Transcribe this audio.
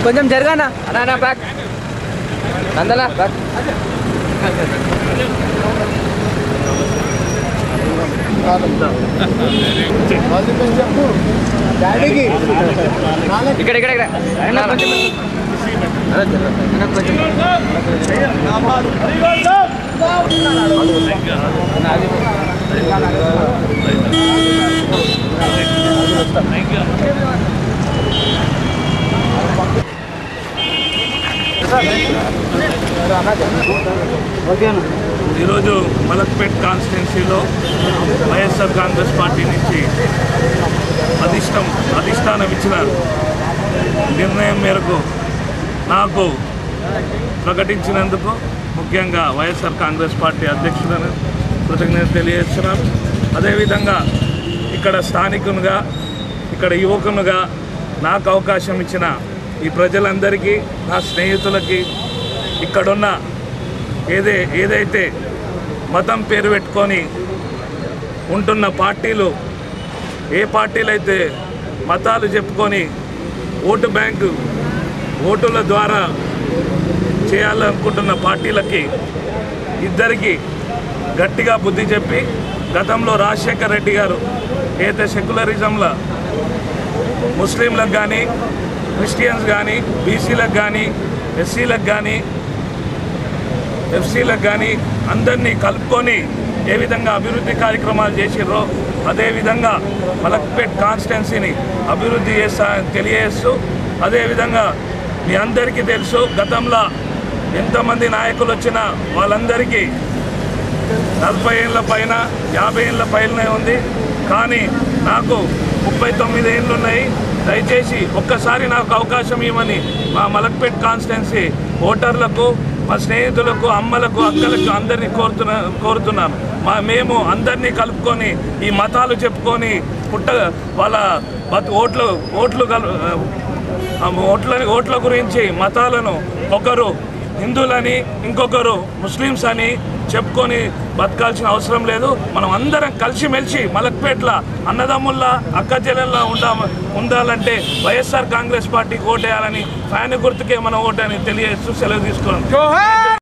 కొంచెం జరగానా అన్నా అన్నా బ్యాక్ నందనా బ్యాక్ ఇక్కడ ఇక్కడ ఇక్కడ అన్నా, కొంచెం అన్నా, అన్నా, కొంచెం ఈరోజు మలక్పేట్ కాన్స్టిట్యున్సీలో వైఎస్ఆర్ కాంగ్రెస్ పార్టీ నుంచి అధిష్టం అధిష్టానం ఇచ్చిన నిర్ణయం మేరకు నాకు ప్రకటించినందుకు ముఖ్యంగా వైఎస్ఆర్ కాంగ్రెస్ పార్టీ అధ్యక్షులను కృతజ్ఞత తెలియజేస్తున్నాను అదేవిధంగా ఇక్కడ స్థానికునిగా ఇక్కడ యువకునిగా నాకు అవకాశం ఇచ్చిన ఈ ప్రజలందరికీ నా స్నేహితులకి ఇక్కడున్న ఏదే ఏదైతే మతం పేరు పెట్టుకొని ఉంటున్న పార్టీలు ఏ పార్టీలు అయితే మతాలు చెప్పుకొని ఓటు బ్యాంకు ఓటుల ద్వారా చేయాలనుకుంటున్న పార్టీలకి ఇద్దరికి గట్టిగా బుద్ధి చెప్పి గతంలో రాజశేఖర్ రెడ్డి గారు ఏదైతే సెక్యులరిజంలో ముస్లింలకు కానీ క్రిస్టియన్స్ కానీ బీసీలకు కానీ ఎస్సీలకు కానీ ఎఫ్సీలకు కానీ అందరినీ కలుపుకొని ఏ విధంగా అభివృద్ధి కార్యక్రమాలు చేసిర్రో అదేవిధంగా మలక్పేట్ కాన్స్టిట్యున్సీని అభివృద్ధి చేస్తా తెలియజేస్తూ అదేవిధంగా మీ అందరికీ తెలుసు గతంలో ఎంతమంది నాయకులు వచ్చినా వాళ్ళందరికీ నలభై ఏళ్ళ పైన యాభై ఏళ్ళ పైననే ఉంది కానీ నాకు ముప్పై తొమ్మిది ఏళ్ళు ఉన్నాయి దయచేసి ఒక్కసారి నాకు అవకాశం ఇవ్వమని మా మలక్పేట్ కాన్స్టిట్యున్సీ ఓటర్లకు మా స్నేహితులకు అమ్మలకు అక్కలకు అందరినీ కోరుతున్నా కోరుతున్నాను మా మేము అందరినీ కలుపుకొని ఈ మతాలు చెప్పుకొని పుట్ట వాళ్ళ బతు ఓట్లు ఓట్లు కలు ఆ ఓట్ల ఓట్ల గురించి మతాలను ఒకరు హిందువులని ఇంకొకరు ముస్లిమ్స్ అని చెప్పుకొని బతకాల్సిన అవసరం లేదు మనం అందరం కలిసిమెలిసి మలక్పేట్ల అన్నదమ్ముల్లా అక్క చెల్లెల్లా ఉండా ఉండాలంటే వైఎస్ఆర్ కాంగ్రెస్ పార్టీకి ఓటేయాలని ఫ్యాన్ గుర్తుకే మనం ఓటని తెలియజేస్తూ సెలవు తీసుకున్నాం